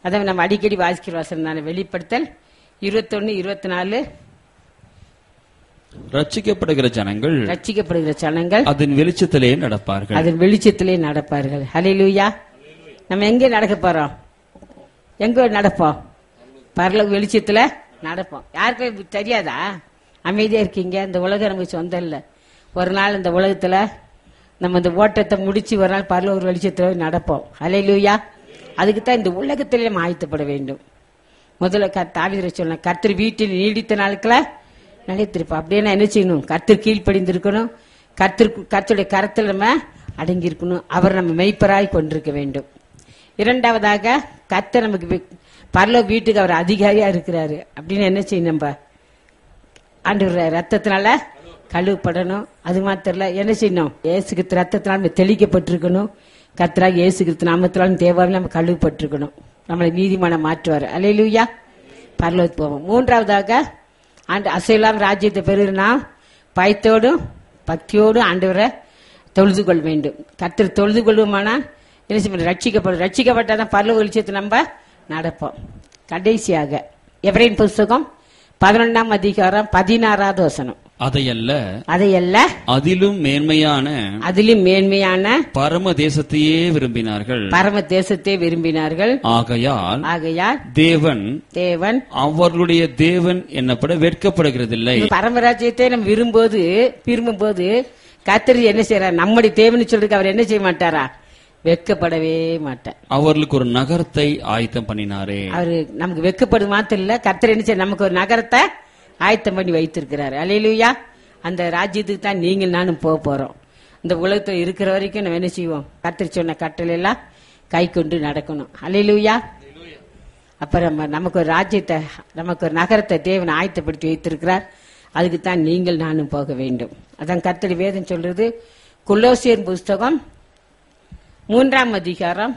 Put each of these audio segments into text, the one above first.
அதை நம்ம அடிக்கடி வாசிக்கிற வசனம் தானே வெளிப்படுத்தல் இருபத்தொன்னு இருபத்தி நாலு ரட்சிக்கப்படுகிற ஜனங்கள் ரட்சிக்கப்படுகிற சனங்கள் அதன் வெளிச்சத்திலே நடப்பார்கள் அதன் வெளிச்சத்திலே நடப்பார்கள் ஹalleluya நம்ம எங்க நடக்க போறோம் எங்க நடப்போம் பரலோக வெளிச்சத்துல நடப்போம் யாருக்கும் இது தெரியாதா அமைதியா இருக்கீங்க இந்த உலகம் நமக்கு சொந்தம் இல்ல ஒரு நாள் இந்த உலகத்துல நம்ம இந்த ஓட்டத்தை முடிச்சு ஒரு நாள் பரலோக வெளிச்சத்துல நடப்போம் ஹalleluya அதுக்கு தான் இந்த உலகத்திலே நம்ம ஆயத்தப்பட வேண்டும் முதல்ல க தாவிர சொன்ன கர்த்தர் வீட்டில் நீடித்த நாட்கள நிலைத்திருப்போம் அப்படியே நான் என்ன செய்யணும் கர்த்தர் கீழ்ப்படிந்திருக்கணும் கர்த்தர் கர்த்தருடைய கரத்தில் நம்ம அடங்கி இருக்கணும் அவர் நம்ம மெய்ப்பராய் கொண்டிருக்க வேண்டும் இரண்டாவதாக கர்த்தர் நமக்கு வி- பரலோக வீட்டுக்கு அவர் அதிகாரியா இருக்கிறாரு அப்படின்னு என்ன செய்யணும் நம்ம ஆண்டவர் ரத்தத்தினால கழுவப்படணும் அது மாத்திரம் இல்ல என்ன செய்யணும் ஏசுகிற ரத்தத்தினால நம்ம தெளிக்கப்பட்டிருக்கணும் கர்த்தராக ஏசுகிற நாமத்தினாலும் தேவாவில் நம்ம கழுவப்பட்டிருக்கணும் நம்மளை நீதிமானம் மாற்றுவார் அலையிலுயா பரலோகத்துக்கு போவோம் மூன்றாவதாக ஆண்டு அசைலாம் ராஜ்யத்தை பெறுனா பயத்தோடும் பக்தியோடும் ஆண்டவரை தொழுது கொள்ள வேண்டும் கர்த்தர் தொழுது கொள்வோமானா என்ன செய்ய ரட்சிக்கப்படும் ரட்சிக்கப்பட்டாதான் பரலோக வெளிச்சத்தை நம்ம நடப்போம் கடைசியாக எவரின் புஸ்தகம் பதினொன்றாம் அதிகாரம் பதினாறாவது வசனம் அதையல்ல அதையல்ல அதிலும் மேன்மையான அதிலும் மேன்மையான பரம தேசத்தையே விரும்பினார்கள் பரம தேசத்தை விரும்பினார்கள் ஆகையால் ஆகையால் தேவன் தேவன் அவர்களுடைய தேவன் என்னப்பட வெட்கப்படுகிறதில்லை பரமராஜ்யத்தை நம்ம விரும்போது விரும்பும்போது கத்திரி என்ன செய்யறார் நம்முடைய தேவன்னு சொல்றதுக்கு அவர் என்ன செய்ய மாட்டாரா வெட்கப்படவே மாட்டார் அவர்களுக்கு ஒரு நகரத்தை ஆயத்தம் பண்ணினாரே அவரு நமக்கு வெட்கப்படும் மாத்திரம் இல்ல கர்த்தர் என்ன செய்ய நமக்கு ஒரு நகரத்தை ஆயத்தம் பண்ணி வைத்திருக்கிறார் அலையிலுயா அந்த ராஜ்யத்துக்கு தான் நீங்கள் நானும் போக போறோம் இந்த உலகத்துல இருக்கிற வரைக்கும் நம்ம என்ன செய்வோம் கர்த்தர் சொன்ன கட்டளை எல்லாம் கை கொண்டு நடக்கணும் அலையிலுயா அப்ப நம்ம நமக்கு ஒரு ராஜ்யத்தை நமக்கு ஒரு நகரத்தை தேவன் ஆயத்தப்படுத்தி வைத்திருக்கிறார் அதுக்கு தான் நீங்கள் நானும் போக வேண்டும் அதான் கர்த்தர் வேதம் சொல்றது குலோசியர் புஸ்தகம் மூன்றாம் அதிகாரம்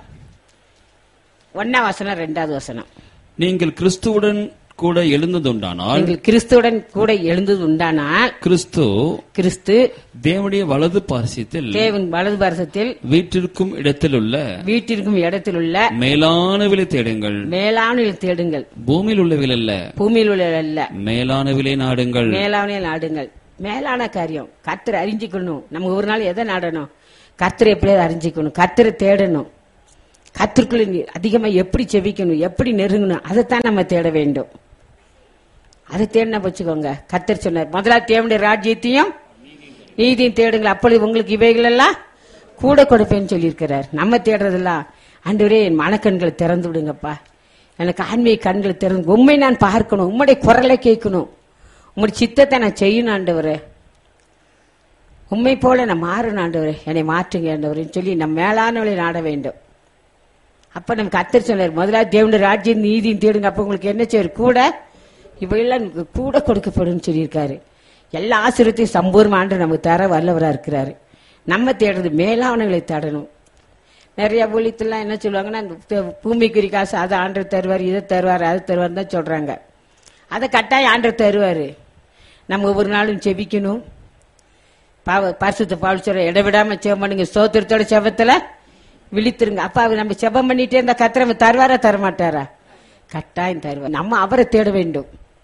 ஒன்னாம் வசனம் ரெண்டாவது வசனம் நீங்கள் கிறிஸ்துவுடன் கூட எழுந்ததுண்டானால் நீங்கள் கிறிஸ்துவுடன் கூட எழுந்தது உண்டானால் கிறிஸ்து கிறிஸ்து தேவனுடைய வலது பாரசியத்தில் தேவன் வலது பாரசத்தில் வீட்டிற்கும் இடத்திலுள்ள வீட்டிற்கும் இடத்தில் உள்ள மேலானவிலை தேடுங்கள் மேலானில் தேடுங்கள் பூமியில் உள்ளவில் அல்ல பூமியில் உள்ள அல்ல மேலானவிலை நாடுங்கள் மேலானில் நாடுங்கள் மேலான காரியம் கர்த்தரை அறிஞ்சிக்கணும் நம்ம ஒரு நாள் எதை நாடணும் கர்த்தரை எப்படியாவது அறிஞ்சிக்கணும் கர்த்தரை தேடணும் கத்திற்குள்ள நீ அதிகமா எப்படி செவிக்கணும் எப்படி நெருங்கணும் அதைத்தான் நம்ம தேட வேண்டும் அதை தேடினா வச்சுக்கோங்க கத்தர் சொன்னார் முதலா தேவனுடைய ராஜ்யத்தையும் நீதியும் தேடுங்கள் அப்பொழுது உங்களுக்கு இவைகள் எல்லாம் கூட கொடுப்பேன்னு சொல்லியிருக்கிறார் நம்ம தேடுறதெல்லாம் ஆண்டவரே என் மனக்கண்களை திறந்து விடுங்கப்பா எனக்கு ஆன்மீக கண்களை திறந்து உண்மை நான் பார்க்கணும் உம்முடைய குரலை கேட்கணும் உம்முடைய சித்தத்தை நான் செய்யணும் ஆண்டவரே உண்மை போல நான் மாறணும் ஆண்டவரே என்னை மாற்றுங்க ஆண்டவரேன்னு சொல்லி நம்ம மேலானவளை நாட வேண்டும் அப்ப நம்ம கத்தர் சொன்னார் முதல்ல தேவனுடைய ராஜ்யம் நீதியும் தேடுங்க அப்ப உங்களுக்கு என்ன செய்வார் கூட இவையெல்லாம் உங்களுக்கு கூட கொடுக்கப்படும் சொல்லியிருக்காரு எல்லா ஆசிரியத்தையும் சம்பூர்ண ஆண்டு நமக்கு தர வல்லவரா இருக்கிறாரு நம்ம தேடுறது மேலானவங்களை தேடணும் நிறைய ஊழியத்துலாம் என்ன சொல்லுவாங்கன்னா இந்த த- பூமிக்குரி காசு அதை ஆண்டர் தருவார் இதை தருவார் அதை தருவார் தான் சொல்றாங்க அதை கட்டாயம் ஆண்டர் தருவாரு நம்ம ஒவ்வொரு நாளும் செபிக்கணும் பாவ பரிசுத்த பாவல் சொல்ற இடைவிடாம செபம் பண்ணுங்க ஸ்தோத்திரத்தோட செபத்துல விழித்திருங்க அப்ப அவர் நம்ம செபம் பண்ணிட்டே இருந்தா கத்திர நம்ம தருவாரா தரமாட்டாரா கட்டாயம் தருவார் நம்ம அவரை தேட வேண்டும்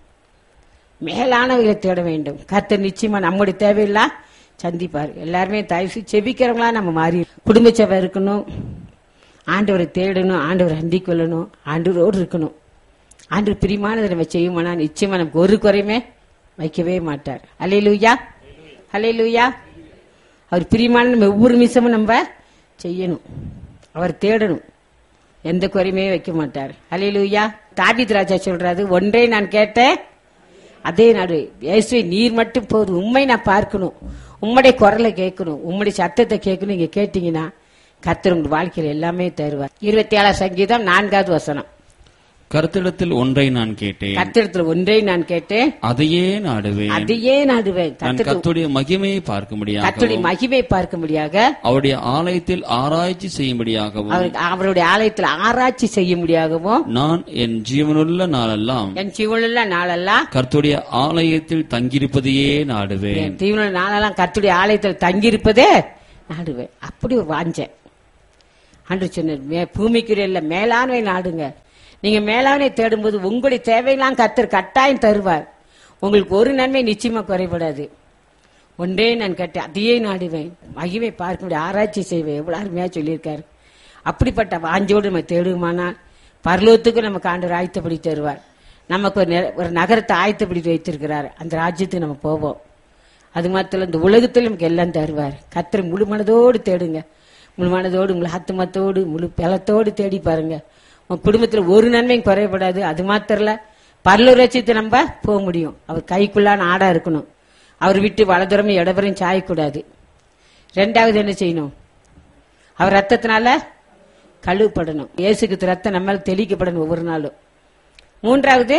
மேலானவர்களை தேட வேண்டும் கர்த்தர் நிச்சயமா நம்முடைய தேவையெல்லாம் சந்திப்பார் எல்லாருமே தயவு செய்து செபிக்கிறவங்களா நம்ம மாறி குடும்ப செபம் இருக்கணும் ஆண்டவரை தேடணும் ஆண்டவரை அண்டி கொள்ளணும் ஆண்டவரோடு இருக்கணும் ஆண்டவர் பிரியமானதை நம்ம செய்யுமானா நிச்சயமா நமக்கு ஒரு குறையுமே வைக்கவே மாட்டார் அலையிலுயா அலையிலுயா அவர் பிரியமான நம்ம ஒவ்வொரு நிமிஷமும் நம்ம செய்யணும் அவர் தேடணும் எந்த குறையுமே வைக்க மாட்டார் அலையிலுயா தாபித் ராஜா சொல்றாரு ஒன்றே நான் கேட்டேன் அதே நாடு இயேசுவை நீர் மட்டும் போதும் உண்மை நான் பார்க்கணும் உம்முடைய குரலை கேட்கணும் உம்முடைய சத்தத்தை கேட்கணும் நீங்க கேட்டீங்கன்னா கர்த்தர் உங்க வாழ்க்கையில எல்லாமே தருவார் இருபத்தி ஏழாம் சங்கீதம் நான்காவது வசனம் கருத்திடத்தில் ஒன்றை நான் கேட்டேன் கர்த்தரிடத்துல ஒன்றை நான் கேட்டேன் அதையே நாடுவேன் அதையே நாடுவேன் நான் கர்த்தர் கர்த்தருடைய மகிமையை பார்க்க முடியாது கர்த்தருடைய மகிமை பார்க்கும்படியாக அவருடைய ஆலயத்தில் ஆராய்ச்சி செய்யும்படியாகவும் அவர் அவருடைய ஆலயத்தில் ஆராய்ச்சி செய்யும்படியாகவும் நான் என் ஜீவனுள்ள நாளெல்லாம் என் சிவனுள்ள நாளெல்லாம் கர்த்தருடைய ஆலயத்தில் தங்கியிருப்பதையே நாடுவேன் என் தீவன நாளெல்லாம் கர்த்தருடைய ஆலயத்தில் தங்கியிருப்பதே நாடுவேன் அப்படி ஒரு வாஞ்சேன் ஆண்டு சொன்னார் மே பூமிக்குரிய இல்ல மேலானவை நாடுங்க நீங்க மேலாவனை தேடும்போது உங்களுடைய தேவையெல்லாம் கத்தர் கட்டாயம் தருவார் உங்களுக்கு ஒரு நன்மை நிச்சயமா குறைபடாது ஒன்றே நான் கேட்டேன் அதையே நாடுவேன் மகிமை பார்க்க முடியும் ஆராய்ச்சி செய்வேன் எவ்வளவு அருமையா சொல்லியிருக்காரு அப்படிப்பட்ட வாஞ்சோடு நம்ம தேடுமானா பரலோகத்துக்கு நமக்கு ஆண்டவர் ஆயத்தப்படி தருவார் நமக்கு ஒரு நெ- ஒரு நகரத்தை ஆயத்தப்படி வைத்திருக்கிறார் அந்த ராஜ்யத்துக்கு நம்ம போவோம் அது மாத்திரம் இந்த உலகத்தில் நமக்கு எல்லாம் தருவார் கத்திர முழு மனதோடு தேடுங்க முழு மனதோடு முழு ஆத்துமத்தோடு முழு பலத்தோடு தேடி பாருங்க உங்க குடும்பத்தில் ஒரு நன்மையும் குறையப்படாது அது மாத்திரம் இல்ல பரலோரட்சியத்தை நம்ம போக முடியும் அவர் கைக்குள்ளான ஆடா இருக்கணும் அவர் விட்டு வலதுறமும் இடவரையும் சாயக்கூடாது ரெண்டாவது என்ன செய்யணும் அவர் ரத்தத்தினால கழுவப்படணும் இயேசுக்கு ரத்தம் நம்ம மேல தெளிக்கப்படணும் ஒவ்வொரு நாளும் மூன்றாவது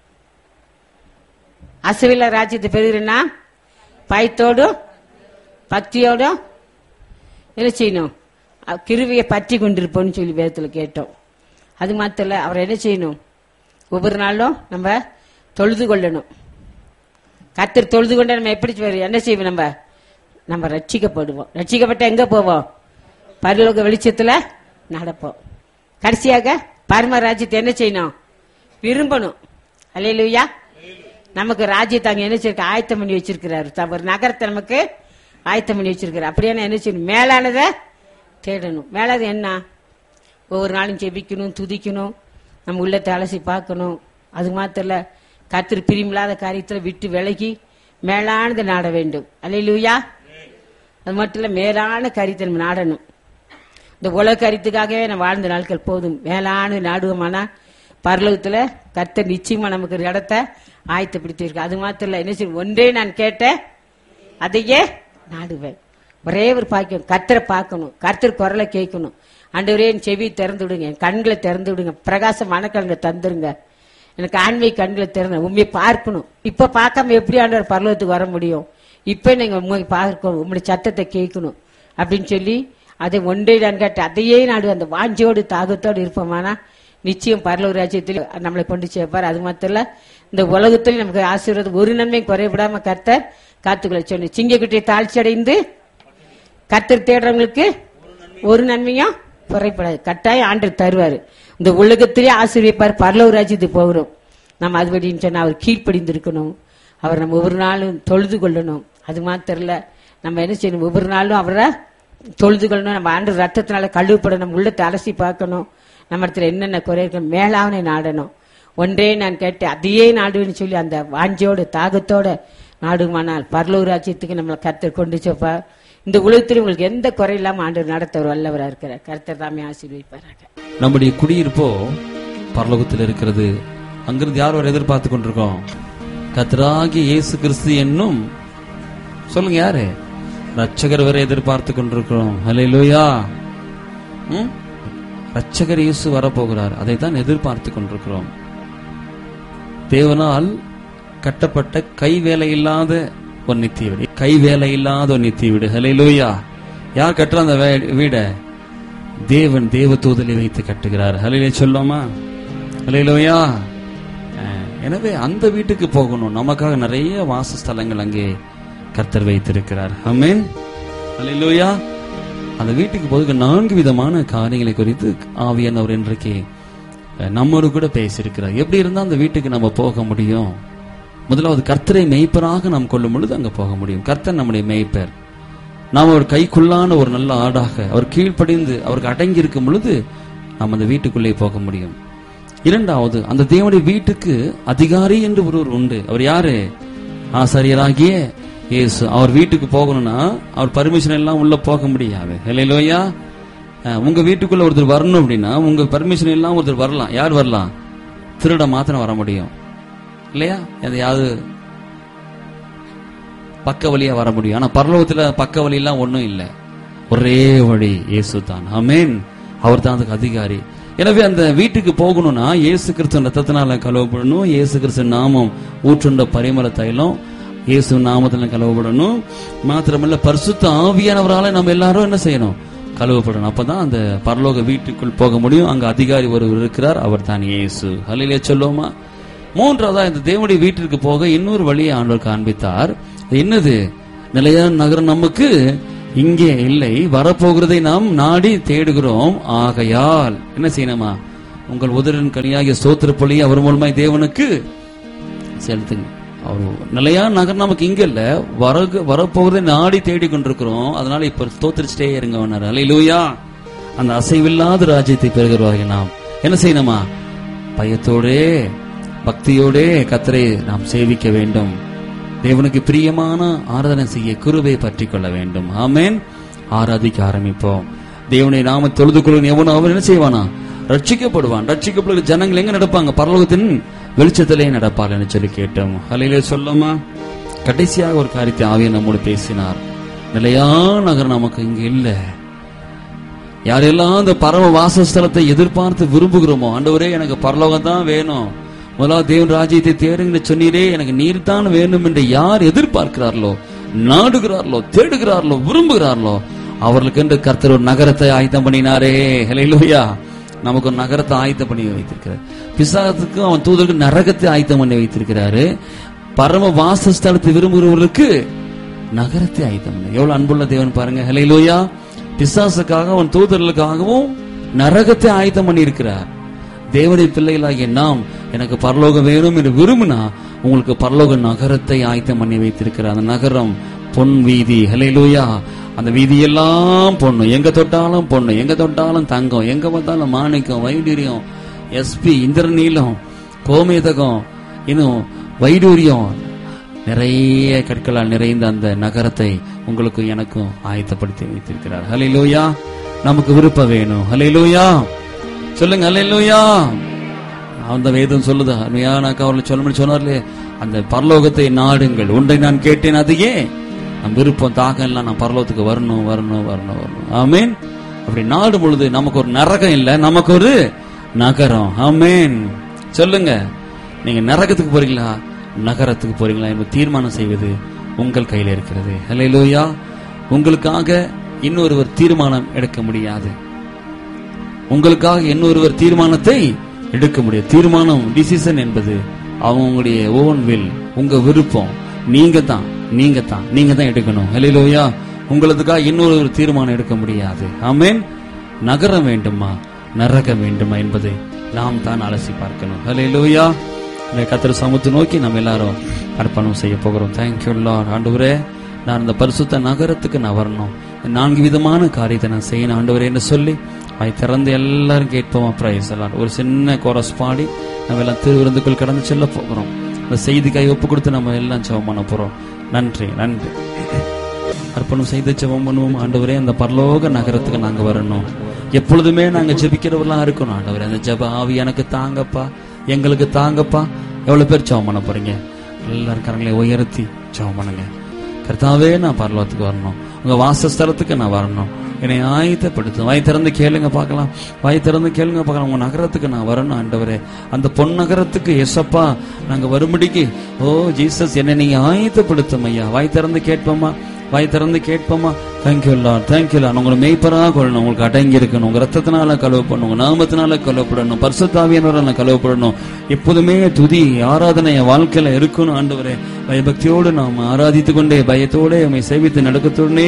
அசவில்ல ராஜ்யத்தை பெறுகிறேன்னா பயத்தோடும் பக்தியோடும் என்ன செய்யணும் அஹ் கிருவியை பற்றி கொண்டிருப்போம்னு சொல்லி வேதத்துல கேட்டோம் அது மாத்திரம் இல்ல, அவர் என்ன செய்யணும் ஒவ்வொரு நாளும் நம்ம தொழுது கொள்ளணும் கத்தர் தொழுது கொண்ட நம்ம எப்படி செய்வோம்? என்ன செய்வோம் நம்ம நம்ம ரட்சிக்கப்படுவோம் ரட்சிக்கப்பட்ட எங்க போவோம் பரலோக வெளிச்சத்துல நடப்போம் கடைசியாக பரம ராஜ்யத்தை என்ன செய்யணும் விரும்பணும் அல்லையா நமக்கு ராஜ்யத்தை அங்க என்ன செய்ய ஆயத்தம் பண்ணி வச்சிருக்கிறாரு த- ஒரு நகரத்தை நமக்கு ஆயத்தம் பண்ணி வச்சிருக்கிறார் அப்படியே என்ன செய்யணும் மேலானதை தேடணும் மேலானது என்ன ஒவ்வொரு நாளும் ஜெபிக்கணும் துதிக்கணும் நம்ம உள்ளத்தை அலசி பார்க்கணும் அது மாத்திரம் இல்ல கத்திரி பிரிமில்லாத காரியத்துல விட்டு விலகி மேலானதை நாட வேண்டும் அல்லையா அது மட்டும் இல்ல மேலான காரியத்தை நம்ம நாடணும் இந்த உலக கருத்துக்காகவே நம்ம வாழ்ந்த நாட்கள் போதும் மேலான நாடுவோமானா பரலோகத்துல கர்த்தர் நிச்சயமா நமக்கு ஒரு இடத்த ஆயத்தப்படுத்தியிருக்கு அது மாத்திரம் இல்ல என்ன செய்யும் ஒன்றே நான் கேட்டேன் அதையே நாடுவேன் ஒரே ஒரு பாக்கியம் கர்த்தரை பார்க்கணும் கர்த்தர் குரலை கேட்கணும் ஆண்டவரே என் செவி திறந்து விடுங்க என் கண்களை திறந்து விடுங்க பிரகாச மனக்கண்களை தந்துருங்க எனக்கு ஆண்மை கண்களை திறந்த உண்மையை பார்க்கணும் இப்ப பார்க்காம எப்படி ஆண்டவர் பரலோகத்துக்கு வர முடியும் இப்ப நீங்க உண்மை பார்க்கணும் உங்களுடைய சத்தத்தை கேட்கணும் அப்படின்னு சொல்லி அதை ஒன்றே நான் கேட்டு அதையே நாடு அந்த வாஞ்சோடு தாகத்தோடு இருப்போமானா நிச்சயம் பரலோக ராஜ்யத்தில் நம்மளை கொண்டு சேர்ப்பார் அது மாத்திரம் இல்ல, இந்த உலகத்தில் நமக்கு ஆசீர்வாதம் ஒரு நன்மை குறைவிடாம கர்த்தர் காத்துக்களை சொல்லி சிங்கக்குட்டியை தாழ்ச்சி அடைந்து கர்த்தர் தேடுறவங்களுக்கு ஒரு நன்மையும் குறைப்படாது கட்டாயம் ஆண்டு தருவாரு இந்த உலகத்திலே ஆசீர்விப்பார் பரலோக ராஜ்யத்துக்கு போகிறோம் நம்ம அதுபடின்னு சொன்னா அவர் கீழ்ப்படிந்திருக்கணும் அவர் நம்ம ஒவ்வொரு நாளும் தொழுது கொள்ளணும் அது மாத்திரம் இல்ல நம்ம என்ன செய்யணும் ஒவ்வொரு நாளும் அவரை தொழுது கொள்ளணும் நம்ம ஆண்டு ரத்தத்தினால கழுவுப்படணும் நம்ம உள்ளத்தை அலசி பார்க்கணும் நம்ம இடத்துல என்னென்ன குறை இருக்கு மேலாவனை நாடணும் ஒன்றே நான் கேட்டேன் அதையே நாடுன்னு சொல்லி அந்த வாஞ்சோடு தாகத்தோட நாடுமானால் பரலூர் ராஜ்யத்துக்கு நம்மளை கர்த்தர் கொண்டு சேர்ப்பா இந்த உலகத்தில் உங்களுக்கு எந்த குறை இல்லாம ஆண்டு நடத்தவர் வல்லவரா இருக்கிறார் கர்த்தர் தாமே ஆசீர்வதிப்பாராக நம்முடைய குடியிருப்போ பரலோகத்தில் இருக்கிறது அங்கிருந்து யார் வரை எதிர்பார்த்து கொண்டிருக்கோம் கத்தராகிய இயேசு கிறிஸ்து என்னும் சொல்லுங்க யாரு ரட்சகர் வரை எதிர்பார்த்து கொண்டிருக்கிறோம் ஹalleluya ம் ரட்சகர் இயேசு வரப்போகிறார் அதை தான் எதிர்பார்த்து கொண்டிருக்கிறோம் தேவனால் கட்டப்பட்ட கை வேலை இல்லாத ஒரு நித்திய வீடு கை வேலை இல்லாத ஒரு நித்திய வீடு ஹalleluya யார் கட்டுற அந்த வே- வீட தேவன் தேவ தூதலை வைத்து கட்டுகிறார் ஹலையிலே சொல்லாமா ஹலையிலோயா எனவே அந்த வீட்டுக்கு போகணும் நமக்காக நிறைய வாசஸ்தலங்கள் அங்கே கர்த்தர் வைத்திருக்கிறார் அமேன் ஹலையிலோயா அந்த வீட்டுக்கு போதுக்கு நான்கு விதமான காரியங்களை குறித்து ஆவியானவர் இன்றைக்கு அஹ், நம்மோடு கூட பேசியிருக்கிறார் எப்படி இருந்தா அந்த வீட்டுக்கு நம்ம போக முடியும் முதலாவது கர்த்தரை மெய்ப்பராக நாம் கொள்ளும் பொழுது அங்க போக முடியும் கர்த்தர் நம்முடைய மெய்ப்பர் நாம் அவர் கைக்குள்ளான ஒரு நல்ல ஆடாக அவர் கீழ்ப்படிந்து அவருக்கு அடங்கி இருக்கும் பொழுது நாம் அந்த வீட்டுக்குள்ளே போக முடியும் இரண்டாவது அந்த தேவனுடைய வீட்டுக்கு அதிகாரி என்று ஒருவர் உண்டு அவர் யாரு ஆசாரியராகிய இயேசு அவர் வீட்டுக்கு போகணும்னா அவர் பர்மிஷன் எல்லாம் உள்ள போக முடியாது இல்லையா உங்க வீட்டுக்குள்ள ஒருத்தர் வரணும் அப்படின்னா உங்க பர்மிஷன் எல்லாம் ஒருத்தர் வரலாம் யார் வரலாம் திருட மாத்திரம் வர முடியும் இல்லையா எதையாவது பக்க வழியா வர முடியும் ஆனா பரலோகத்துல பக்க வழி எல்லாம் ஒண்ணும் இல்ல ஒரே வழி இயேசு தான் ஆமென் அவர் தான் அதுக்கு அதிகாரி எனவே அந்த வீட்டுக்கு போகணும்னா இயேசு கிறிஸ்து ரத்தத்தினால கழுவப்படணும் இயேசு கிறிஸ்து நாமம் ஊற்றுண்ட பரிமள தைலம் இயேசு நாமத்துல கழுவப்படணும் மாத்திரமல்ல பரிசுத்த ஆவியானவரால நம்ம எல்லாரும் என்ன செய்யணும் கழுவப்படணும் அப்பதான் அந்த பரலோக வீட்டுக்குள் போக முடியும் அங்க அதிகாரி ஒருவர் இருக்கிறார் அவர் தான் இயேசு ஹல்லேலூயா சொல்லுவோமா மூன்றாவதா இந்த தேவனுடைய வீட்டிற்கு போக இன்னொரு வழியை ஆண்டவர் காண்பித்தார் அது என்னது நிலையான நகரம் நமக்கு இங்கே இல்லை வரப்போகிறதை நாம் நாடி தேடுகிறோம் ஆகையால் என்ன செய்யணுமா உங்கள் உதரின் கனியாகிய ஸ்தோத்திர பலியை அவர் மூலமாய் தேவனுக்கு செலுத்துங்க அவர் நிலையான நகர் நமக்கு இங்க இல்ல வர வரப்போவதை நாடி தேடி கொண்டிருக்கிறோம் அதனால இப்ப ஸ்தோத்திரிச்சிட்டே இருங்க வேணாரு அலையிலூயா அந்த அசைவில்லாத ராஜ்யத்தை பெறுகிறவர்கள் நாம் என்ன செய்யணுமா பயத்தோடே பக்தியோடே கத்தரை நாம் சேவிக்க வேண்டும் தேவனுக்கு பிரியமான ஆராதனை செய்ய குருவை பற்றி கொள்ள வேண்டும் ஆமேன் ஆராதிக்க ஆரம்பிப்போம் தேவனை நாம தொழுது கொள்ளும் எவனும் அவன் என்ன செய்வானா ரட்சிக்கப்படுவான் ரட்சிக்கப்படுகிற ஜனங்கள் எங்க நடப்பாங்க பரலோகத்தின் வெளிச்சத்திலே நடப்பார்கள் சொல்லி கேட்டோம் அலையிலே சொல்லமா கடைசியாக ஒரு காரியத்தை ஆவிய நம்மோடு பேசினார் நிலையான நகர் நமக்கு இங்க இல்லை யாரெல்லாம் அந்த பரம வாசஸ்தலத்தை எதிர்பார்த்து விரும்புகிறோமோ ஆண்டவரே எனக்கு பரலோகம் தான் வேணும் முதலாவது தேவன் ராஜ்யத்தை தேடுங்கன்னு சொன்னீரே எனக்கு நீர் தான் வேணும் என்று யார் எதிர்பார்க்கிறார்களோ நாடுகிறார்களோ தேடுகிறார்களோ விரும்புகிறார்களோ அவர்களுக்கு என்று கர்த்தர் ஒரு நகரத்தை ஆயத்தம் பண்ணினாரே ஹalleluya நமக்கு ஒரு நகரத்தை ஆயத்தம் பண்ணி வைத்திருக்கிறார் பிசாசுக்கு அவன் தூதருக்கு நரகத்தை ஆயத்தம் பண்ணி வைத்திருக்கிறாரு பரம வாசஸ்தலத்தை விரும்புகிறவர்களுக்கு நகரத்தை ஆயத்தம் பண்ணி எவ்வளவு அன்புள்ள தேவன் பாருங்க ஹalleluya பிசாசுக்காக அவன் தூதர்களுக்காகவும் நரகத்தை ஆயத்தம் பண்ணி இருக்கிறார் தேவனுடைய பிள்ளைகளாகிய நாம் எனக்கு பரலோகம் வேணும் என்று விரும்பினா உங்களுக்கு பரலோக நகரத்தை ஆயத்தம் பண்ணி வைத்திருக்கிறார் அந்த நகரம் பொன் வீதி ஹalleluya அந்த வீதியெல்லாம் பொண்ணு எங்க தொட்டாலும் பொண்ணு எங்க தொட்டாலும் தங்கம் எங்க பார்த்தாலும் மாணிக்கம் வைடூரியம் எஸ்பி இந்திரநீலம் கோமேதகம் இன்னும் வைடூரியம் நிறைய கற்களால் நிறைந்த அந்த நகரத்தை உங்களுக்கும் எனக்கும் ஆயத்தப்படுத்தி வைத்திருக்கிறார் ஹalleluya நமக்கு விருப்பம் வேணும் ஹalleluya சொல்லுங்க ஹalleluya அந்த வேதம் சொல்லுது அருமையான அவர்கள் சொல்ல சொன்னார்லே அந்த பரலோகத்தை நாடுங்கள் ஒன்றை நான் கேட்டேன் அதையே நம் விருப்பம் தாகம் எல்லாம் நான் பரலோகத்துக்கு வரணும் வரணும் வரணும் வரணும் ஆமேன் அப்படி நாடு பொழுது நமக்கு ஒரு நரகம் இல்ல நமக்கு ஒரு நகரம் ஆமேன் சொல்லுங்க நீங்க நரகத்துக்கு போறீங்களா நகரத்துக்கு போறீங்களா என்பது தீர்மானம் செய்வது உங்கள் கையில் இருக்கிறது ஹalleluya உங்களுக்காக இன்னொருவர் தீர்மானம் எடுக்க முடியாது உங்களுக்காக இன்னொருவர் தீர்மானத்தை எடுக்க முடியாது தீர்மானம் டிசிஷன் என்பது அவங்களுடைய ஓன் வில் உங்க விருப்பம் நீங்க தான் நீங்க தான் நீங்க தான் எடுக்கணும் ஹalleluya உங்களுக்காக இன்னொரு தீர்மானம் எடுக்க முடியாது ஆமென் நகரம் வேண்டுமா நரகம் வேண்டுமா என்பதை நாம் தான் அலசி பார்க்கணும் ஹalleluya இந்த கத்திர சமூகத்தை நோக்கி நம்ம எல்லாரும் அர்ப்பணம் செய்ய போகிறோம் தேங்க்யூ லார்ட் ஆண்டவரே நான் இந்த பரிசுத்த நகரத்துக்கு நான் வரணும் இந்த நான்கு விதமான காரியத்தை நான் செய்யணும் ஆண்டவரே என்று சொல்லி வாய் திறந்து எல்லாரும் கேட்போமா பிரைஸ் எல்லாம் ஒரு சின்ன கோரஸ் பாடி நம்ம எல்லாம் திருவிருந்துக்குள் கடந்து செல்ல போகிறோம் இந்த செய்திக்காய் ஒப்பு கொடுத்து நம்ம எல்லாம் ஜெபம் பண்ண போறோம் நன்றி நன்றி அர்ப்பணம் செய்து ஜெபம் பண்ணுவோம் ஆண்டவரே அந்த பரலோக நகரத்துக்கு நாங்க வரணும் எப்பொழுதுமே நாங்க ஜெபிக்கிறவர்களா இருக்கணும் ஆண்டவரே அந்த ஜெப ஆவி எனக்கு தாங்கப்பா எங்களுக்கு தாங்கப்பா எவ்வளவு பேர் ஜெபம் பண்ண போறீங்க எல்லாரும் கரங்களை உயர்த்தி ஜெபம் பண்ணுங்க கர்த்தாவே நான் பரலோகத்துக்கு வரணும் உங்க வாசஸ்தலத்துக்கு நான் வரணும் என்னை ஆயத்தப்படுத்தும் வாய் திறந்து கேளுங்க பார்க்கலாம் வாய் திறந்து கேளுங்க பார்க்கலாம் உங்க நகரத்துக்கு நான் வரணும் ஆண்டவரே அந்த பொன் நகரத்துக்கு எசப்பா நாங்க வரும்படிக்கு ஓ ஜீசஸ் என்னை நீங்க ஆயத்தப்படுத்தும் ஐயா வாய் திறந்து கேட்போமா வாய் திறந்து கேட்போமா தேங்க்யூ லார்ட் தேங்க்யூ லார்ட் உங்களை மெய்ப்பராக கொள்ளணும் உங்களுக்கு அடங்கி இருக்கணும் உங்க ரத்தத்தினால கழுவப்படணும் உங்க நாமத்தினால கழுவப்படணும் பரிசுத்தாவியனரால கழுவப்படணும் எப்போதுமே துதி ஆராதனை என் வாழ்க்கையில இருக்கணும் ஆண்டவரே பயபக்தியோடு நாம் ஆராதித்து கொண்டே பயத்தோட உண்மை சேவித்து நடக்கத்தோடனே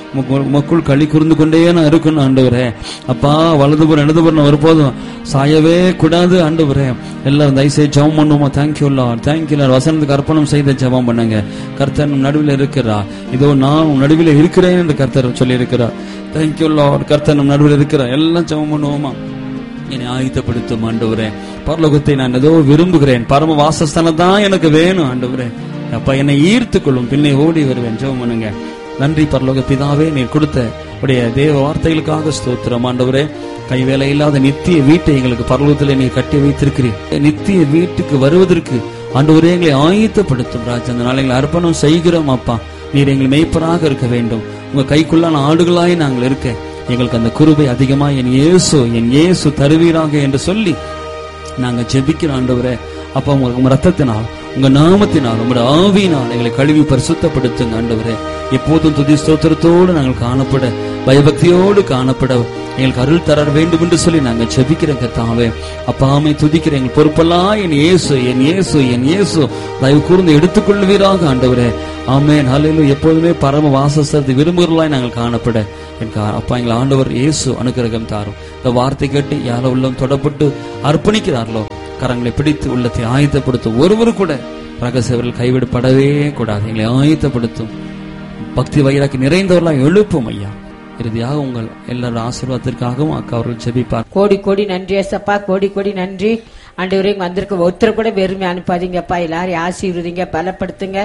மக்கள் களி கூர்ந்து கொண்டே நான் இருக்கணும் ஆண்டவரே அப்பா வலதுபுறம் இடதுபுறம் ஒருபோதும் சாயவே கூடாது ஆண்டவரே எல்லாரும் தயவுசெய்து ஜெபம் பண்ணுவோமா தேங்க்யூ லார்ட் தேங்க்யூ லார்ட் வசனத்துக்கு அர்ப்பணம் செய்து ஜெபம் பண்ணுங்க கர்த்தர் நம் நடுவில் இருக்கிறா இதோ நான் உன் நடுவில் இருக்கிறேன் என்று கர்த்தர் சொல்லி இருக்கிறார் தேங்க்யூ லார்ட் கர்த்தர் நம் நடுவில் இருக்கிறார் எல்லாம் ஜெபம் பண்ணுவோமா என்னை ஆயத்தப்படுத்தும் ஆண்டவரே பரலோகத்தை நான் ஏதோ விரும்புகிறேன் பரம வாசஸ்தானம் தான் எனக்கு வேணும் ஆண்டவரே அப்பா என்னை ஈர்த்து கொள்ளும் பின்னே ஓடி வருவேன் ஜெபம் பண்ணுங்க நன்றி பரலோக பிதாவே நீர் கொடுத்த உடைய தேவ வார்த்தைகளுக்காக ஸ்தோத்திரம் ஆண்டவரே கைவேலை இல்லாத நித்திய வீட்டை எங்களுக்கு பரலோகத்தில் நீர் கட்டி வைத்திருக்கிறீர் நித்திய வீட்டுக்கு வருவதற்கு ஆண்டவரே எங்களை ஆயத்தப்படுத்தும் ராஜா அந்த நாளை எங்களை அர்ப்பணம் செய்கிறோம் அப்பா நீர் எங்கள் மெய்ப்பராக இருக்க வேண்டும் உங்க கைக்குள்ளான ஆடுகளாய் நாங்கள் இருக்க எங்களுக்கு அந்த குருபை அதிகமா என் இயேசு என் இயேசு தருவீராக என்று சொல்லி நாங்க ஜெபிக்கிற ஆண்டவரே அப்ப உங்க உங்க ரத்தத்தினால் உங்க நாமத்தினால் உங்களுடைய ஆவியினால் எங்களை கழுவி பரிசுத்தப்படுத்துங்க ஆண்டவரே எப்போதும் துதி ஸ்தோத்திரத்தோடு நாங்கள் காணப்பட பயபக்தியோடு காணப்பட எங்களுக்கு அருள் தர வேண்டும் என்று சொல்லி நாங்கள் ஜெபிக்கிறோம் கத்தாவே அப்பாமை துதிக்கிற எங்கள் பொறுப்பெல்லாம் என் இயேசு என் இயேசு என் இயேசு தயவு கூர்ந்து எடுத்துக்கொள்வீராக ஆண்டவரே ஆமென் ஹalleluya எப்போதுமே பரம வாசஸ்தத்தை விரும்புகிறவர்களாய் நாங்கள் காணப்பட என் கா- அப்பா எங்கள் ஆண்டவர் இயேசு அனுக்கிரகம் தாரும் இந்த வார்த்தை கேட்டு யாரோ உள்ளம் தொடப்பட்டு அர்ப்பணிக்கிறார்களோ கரங்களை பிடித்து உள்ளத்தை ஆயத்தப்படுத்தும் ஒருவர் கூட ரகசியவர்கள் கைவிடப்படவே கூடாது எங்களை ஆயத்தப்படுத்தும் பக்தி வைராக்கி நிறைந்தவர்களாக எழுப்பும் ஐயா இறுதியாக உங்கள் எல்லாரும் ஆசீர்வாதத்திற்காகவும் அக்கா அவர்கள் ஜெபிப்பார் கோடி கோடி நன்றி ஏசப்பா கோடி கோடி நன்றி ஆண்டவரே இங்க வந்திருக்க ஒருத்தர் கூட வெறுமை அனுப்பாதீங்கப்பா எல்லாரையும் ஆசீர்வதிங்க பலப்படுத்துங்க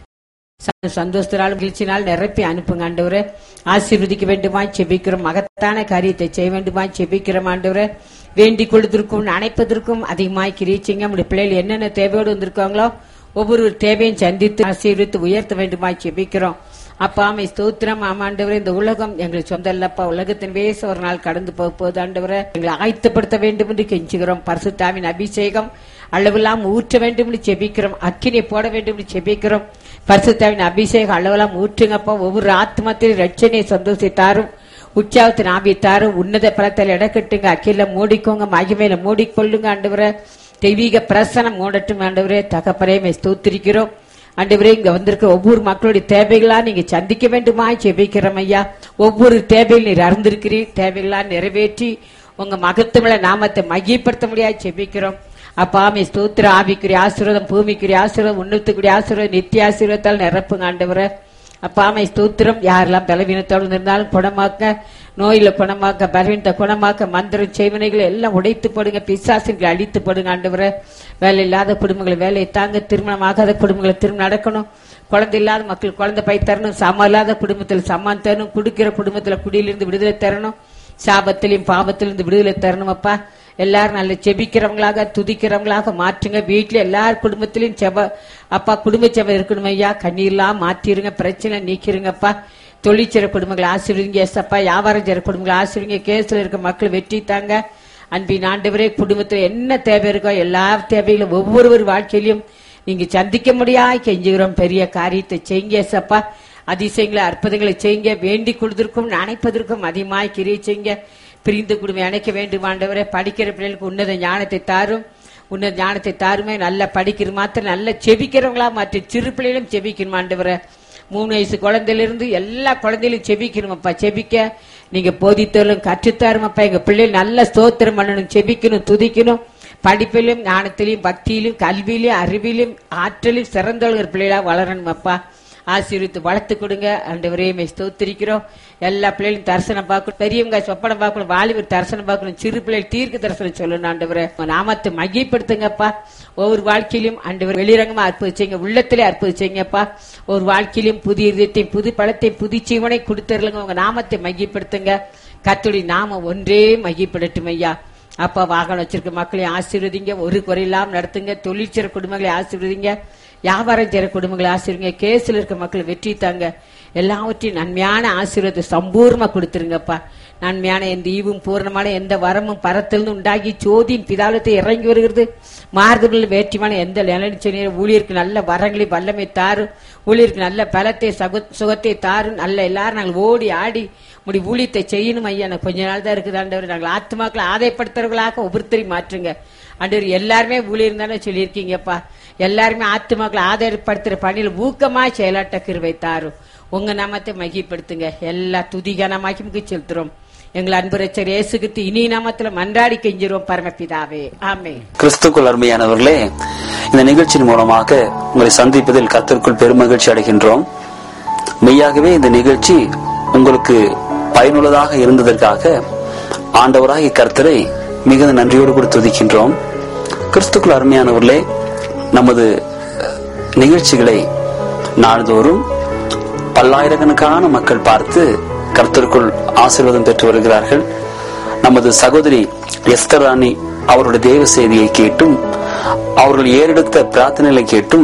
ச- சந்தோஷத்தினால் மகிழ்ச்சினால் நிரப்பி அனுப்புங்க ஆண்டவரே ஆசீர்வதிக்க வேண்டுமாய் செபிக்கிறோம் மகத்தான காரியத்தை செய்ய வேண்டுமாய் செபிக்கிறோம் ஆண்டவரே வேண்டிக் கொள்வதற்கும் அணைப்பதற்கும் அதிகமாய் கிரீச்சிங்க நம்முடைய பிள்ளைகள் என்னென்ன தேவையோடு வந்திருக்காங்களோ ஒவ்வொரு தேவையும் சந்தித்து ஆசீர்வித்து உயர்த்த வேண்டுமாய் செபிக்கிறோம் அப்பா ஆமை ஸ்தோத்திரம் ஆமாண்டவரே இந்த உலகம் எங்களுக்கு சொந்த இல்லப்பா உலகத்தின் வேச ஒரு நாள் கடந்து போக போகுது ஆண்டவரே எங்களை ஆயத்தப்படுத்த வேண்டும் என்று கெஞ்சுகிறோம் பரிசுத்தாவின் அபிஷேகம் அளவெல்லாம் ஊற்ற வேண்டும் என்று செபிக்கிறோம் அக்கினை போட வேண்டும் என்று செபிக்கிறோம் பரிசுத்தாவின் அபிஷேகம் அளவெல்லாம் ஊற்றுங்கப்பா ஒவ்வொரு ஆத்மத்திலும் ரட்சனை சந்தோஷித்தாரும் உற்சாகத்தின் ஆபித்தாரும் உன்னத பலத்தில் இடக்கட்டுங்க அக்கில மூடிக்கோங்க மகிமையில மூடிக்கொள்ளுங்க ஆண்டவரே தெய்வீக பிரசனம் மூடட்டும் ஆண்டவரே தகப்பனே ஸ்தோத்திரிக்கிறோம் ஆண்டவரே இங்க வந்திருக்க ஒவ்வொரு மக்களுடைய தேவைகளா நீங்க சந்திக்க வேண்டுமா ஜெபிக்கிறோம் ஐயா ஒவ்வொரு தேவையில் நீர் அறிந்திருக்கிறீர் தேவைகளா நிறைவேற்றி உங்க மகத்துவல நாமத்தை மகிப்படுத்த முடியாது ஜெபிக்கிறோம் அப்பா ஆமை ஸ்தோத்திர ஆவிக்குரிய ஆசீர்வாதம் பூமிக்குரிய ஆசீர்வாதம் உன்னத்துக்குரிய ஆசீர்வாதம் நித்திய ஆசீர்வாதத்தால் நிரப்புங்க ஆண்டவரே அப்பா ஆமை ஸ்தோத்திரம் யாரெல்லாம் பலவீனத்தோடு இருந்தாலும் குணமாக்க நோயில குணமாக்க பலவீனத்தை குணமாக்க மந்திரம் செய்வனைகளை எல்லாம் உடைத்து போடுங்க பிசாசுகளை அழித்து போடுங்க ஆண்டவரே வேலை இல்லாத குடும்பங்களை வேலையை தாங்க திருமணம் ஆகாத குடும்பங்களை திருமணம் நடக்கணும் குழந்தை இல்லாத மக்கள் குழந்தை பை தரணும் சமம் இல்லாத குடும்பத்தில் சமான் தரணும் குடிக்கிற குடும்பத்துல குடியிலிருந்து விடுதலை தரணும் சாபத்திலையும் பாவத்திலிருந்து விடுதலை தரணும் அப்பா எல்லாரும் நல்ல செபிக்கிறவங்களாக துதிக்கிறவங்களாக மாற்றுங்க வீட்டுல எல்லார் குடும்பத்திலும் செப அப்பா குடும்ப செபம் இருக்கணும் ஐயா கண்ணீர்லாம் மாத்திருங்க பிரச்சனை நீக்கிருங்கப்பா தொழிற்சிற குடும்பங்களை ஆசிரியங்க ஏசப்பா வியாபாரம் செய்யற குடும்பங்களை ஆசிரியங்க கேஸ்ல இருக்க மக்கள் வெற்றி தாங்க அன்பின் ஆண்டவரே குடும்பத்துல என்ன தேவை இருக்கோ எல்லா தேவைகளும் ஒவ்வொருவர் வாழ்க்கையிலும் நீங்க சந்திக்க முடியாது கெஞ்சுகிறோம் பெரிய காரியத்தை செய்யுங்க ஏசப்பா அதிசயங்களை அற்புதங்களை செய்யுங்க வேண்டிக் கொள்வதற்கும் நினைப்பதற்கும் அதிகமாய் கிரியை செய்யுங்க பிரிந்து குடும்பம் அணைக்க வேண்டும் ஆண்டவரே படிக்கிற பிள்ளைகளுக்கு உன்னத ஞானத்தை தாரும் உன்னத ஞானத்தை தாருமே நல்லா படிக்கிற மாத்திரம் நல்லா செபிக்கிறவங்களா மாற்றி சிறு பிள்ளைகளும் செபிக்கணும் ஆண்டவரே மூணு வயசு குழந்தையிலிருந்து எல்லா குழந்தையிலும் செபிக்கணுமப்பா செபிக்க நீங்க போதித்தலும் கற்றுத்தாருமப்பா எங்க பிள்ளைகள் நல்ல ஸ்தோத்திரம் பண்ணணும் செபிக்கணும் துதிக்கணும் படிப்பிலும் ஞானத்திலும் பக்தியிலும் கல்வியிலும் அறிவிலும் ஆற்றலும் சிறந்தவர்கள் பிள்ளைகளா வளரணும் அப்பா ஆசீர்வித்து வளர்த்து கொடுங்க ஆண்டவரே மே ஸ்தோத்திரிக்கிறோம் எல்லா பிள்ளைகளும் தரிசனம் பார்க்கணும் பெரியவங்க சொப்பனம் பார்க்கணும் வாலிபர் தரிசனம் பார்க்கணும் சிறு பிள்ளைகள் தீர்க்க தரிசனம் சொல்லணும் ஆண்டவரே உங்க நாமத்தை மையப்படுத்துங்கப்பா ஒவ்வொரு வாழ்க்கையிலும் ஆண்டவர் வெளிரங்கமா அற்புதிச்சீங்க உள்ளத்திலே அற்புதிச்சீங்கப்பா ஒரு வாழ்க்கையிலும் புதிய இதயத்தையும் புது பழத்தையும் புது ஜீவனை கொடுத்துருங்க உங்க நாமத்தை மையப்படுத்துங்க கத்துடைய நாம ஒன்றே மையப்படட்டும் ஐயா அப்பா வாகனம் வச்சிருக்க மக்களையும் ஆசீர்வதிங்க ஒரு குறையில்லாம நடத்துங்க தொழிற்சிற குடும்பங்களை ஆசீர்வதிங்க வியாபாரம் செய்யற குடும்பங்களை ஆசீர்வதிங்க கேஸ்ல இருக்க மக்கள் வெற்றி தாங்க எல்லாவற்றையும் நன்மையான ஆசீர்வாதத்தை சம்பூர்ணமா கொடுத்துருங்கப்பா நன்மையான எந்த ஈவும் பூர்ணமான எந்த வரமும் பரத்திலிருந்து உண்டாகி சோதியின் பிதாலத்தை இறங்கி வருகிறது மார்க்கத்தில் வேற்றுமான எந்த நிலைச்சனீர் ஊழியருக்கு நல்ல வரங்களை வல்லமை தாரும் ஊழியருக்கு நல்ல பலத்தை சகு சுகத்தை தாரும் நல்ல எல்லாரும் நாங்கள் ஓடி ஆடி முடி ஊழியத்தை செய்யணும் ஐயா எனக்கு கொஞ்ச நாள் தான் இருக்குது ஆண்டவர் நாங்கள் ஆத்மாக்களை ஆதாயப்படுத்துறவர்களாக ஒவ்வொருத்தரையும் மாற்றுங்க ஆண்டவர் எல்லாருமே ஊழியர் தானே சொல்லியிருக்கீங்கப்பா எல்லாருமே ஆத்மாக்களை ஆதாயப்படுத்துற பணியில் ஊக்கமா செயலாட்ட கிருவை தாரும் உங்க நாமத்தை மகிப்படுத்துங்க எல்லா துதிகனமாக்கி முக்கி செலுத்துறோம் எங்கள் அன்பு ரச்சர் இயேசுகிட்டு இனி நாமத்துல மன்றாடி கெஞ்சிரும் பரமபிதாவே ஆமே கிறிஸ்துக்குள் அருமையானவர்களே இந்த நிகழ்ச்சியின் மூலமாக உங்களை சந்திப்பதில் கர்த்தருக்குள் பெருமகிழ்ச்சி அடைகின்றோம் மெய்யாகவே இந்த நிகழ்ச்சி உங்களுக்கு பயனுள்ளதாக இருந்ததற்காக ஆண்டவராகிய கர்த்தரை மிகுந்த நன்றியோடு கூட துதிக்கின்றோம் கிறிஸ்துக்குள் அருமையானவர்களே நமது நிகழ்ச்சிகளை நாள்தோறும் பல்லாயிரக்கணக்கான மக்கள் பார்த்து கர்த்தருக்குள் ஆசீர்வாதம் பெற்று வருகிறார்கள் நமது சகோதரி எஸ்தர் ராணி அவருடைய தேவ செய்தியை கேட்டும் அவர்கள் ஏறெடுத்த பிரார்த்தனைகளை கேட்டும்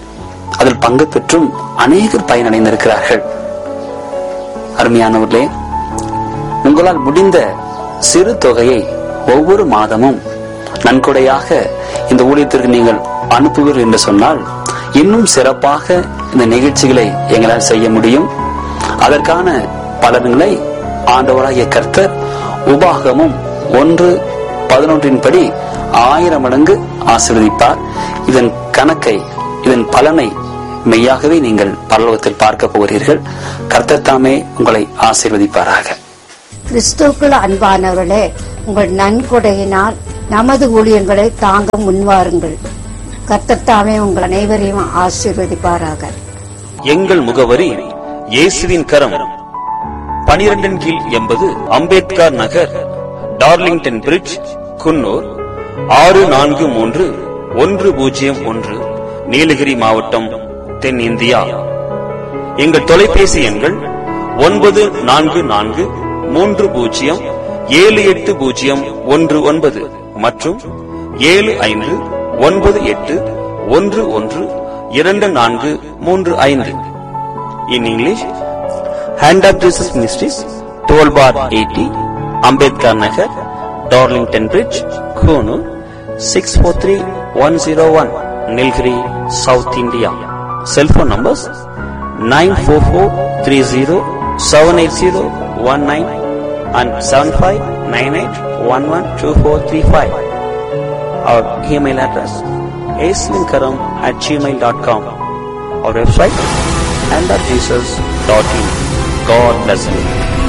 அதில் பங்கு பெற்றும் அநேகர் பயனடைந்திருக்கிறார்கள் அருமையானவர்களே உங்களால் முடிந்த சிறு தொகையை ஒவ்வொரு மாதமும் நன்கொடையாக இந்த ஊழியத்திற்கு நீங்கள் அனுப்புவீர்கள் என்று சொன்னால் இன்னும் சிறப்பாக இந்த நிகழ்ச்சிகளை எங்களால் செய்ய முடியும் அதற்கான பலன்களை ஆண்டவராகிய கர்த்தர் உபாகமும் ஒன்று பதினொன்றின் படி ஆயிரம் மடங்கு ஆசீர்வதிப்பார் இதன் கணக்கை இதன் பலனை மெய்யாகவே நீங்கள் பரலோகத்தில் பார்க்க போகிறீர்கள் கர்த்தர் தாமே உங்களை ஆசீர்வதிப்பாராக கிறிஸ்துவுக்குள் அன்பானவர்களே உங்கள் நன்கொடையினால் நமது ஊழியங்களை தாங்க முன்வாருங்கள் கர்த்தத்தாமே உங்கள் அனைவரையும் ஆசீர்வதிப்பாராக எங்கள் முகவரி இயேசுவின் கரம் பனிரெண்டின் கீழ் எண்பது அம்பேத்கர் நகர் டார்லிங்டன் பிரிட்ஜ் குன்னூர் ஆறு நான்கு மூன்று ஒன்று பூஜ்ஜியம் ஒன்று நீலகிரி மாவட்டம் தென் இந்தியா எங்கள் தொலைபேசி எண்கள் ஒன்பது நான்கு நான்கு மூன்று பூஜ்ஜியம் ஏழு எட்டு பூஜ்ஜியம் ஒன்று ஒன்பது மற்றும் ஏழு ஐந்து ஒன்பது எட்டு ஒன்று ஒன்று இரண்டு நான்கு மூன்று ஐந்து in English hand of Jesus ministries twelve bar eighty Ambedkar Nagar Darlington bridge Coonoor six four three one zero one Nilgiri south India cellphone numbers nine four four three zero seven eight zero one nine and seven five nine eight one one two four three five our email address ஏஸ்லிங்கரம் at Gmail dot com our website and at jesus.in. God bless you.